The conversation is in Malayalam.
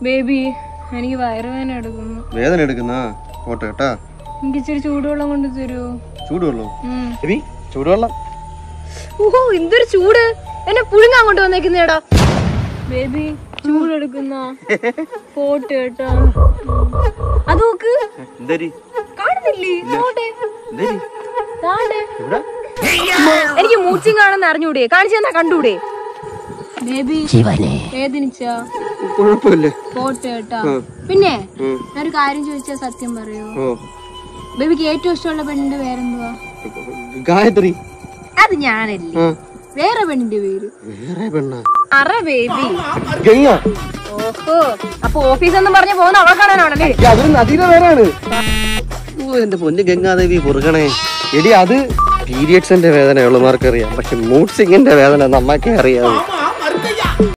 ബേബി എനിക്ക് വയറുവേദന എടുക്കുന്നു വേദന എടുക്കുന്ന പോട്ടെ കേട്ടാ എനിക്ക് ഇച്ചിരി ചൂടുവെള്ളം കൊണ്ട് തരുമോ ചൂടുവെള്ളോ ഉം. എബി ചൂടുവെള്ളം ഓഹോ എന്തൊരു ചൂട് എന്നെ പുഴുങ്ങാൻ കൊണ്ട് വന്നേക്കുന്നേടാ ബേബി ചൂടെടുക്കുന്ന പോട്ട് കേട്ടോ അത് നോക്ക് എന്തരി കാണുന്നില്ലേ നോട്ടെ എന്തരി ദാണ്ടെ. ഇവിടെ എനിക്ക് മൂച്ചിങ് കാണുന്ന അറിഞ്ഞൂടെ കാണിച്ചു തന്നാ കണ്ടൂടെ ബേബി വേദനിച്ചാ കുഴപ്പമില്ല പോട്ട് കേട്ടാ പിന്നെ ഉം. ഞാനൊരു കാര്യം ചോദിച്ചാ സത്യം പറയൂ ഓ ബേബിക്ക് ഏറ്റവും ഇഷ്ടമുള്ള പെണ്ണിന്റെ പേരെന്തുവാ ഗായത്രി അത് ഞാനല്ലേ ആ വേറെ പെണ്ണിന്റെ പേര് വേറെ പെണ്ണ അറ ബേബി ഗംഗ ഓഹോ അപ്പൊ ഓഫീസ് എന്ന് പറഞ്ഞ് പോകുന്ന അവളെ കാണാനാണല്ലേ ഏ, അതൊരു നദിയുടെ പേരാണ് ഓ എന്റെ പൊന്ന് ഗംഗാദേവി പൊറുകണേ എടി അത് പീരിയഡ്സിന്റെ വേദന ഉള്ളമാർക്ക് അറിയാം പക്ഷെ മൂഡ് സിംഗിന്റെ വേദന നമ്മക്കേ അറിയാവൂ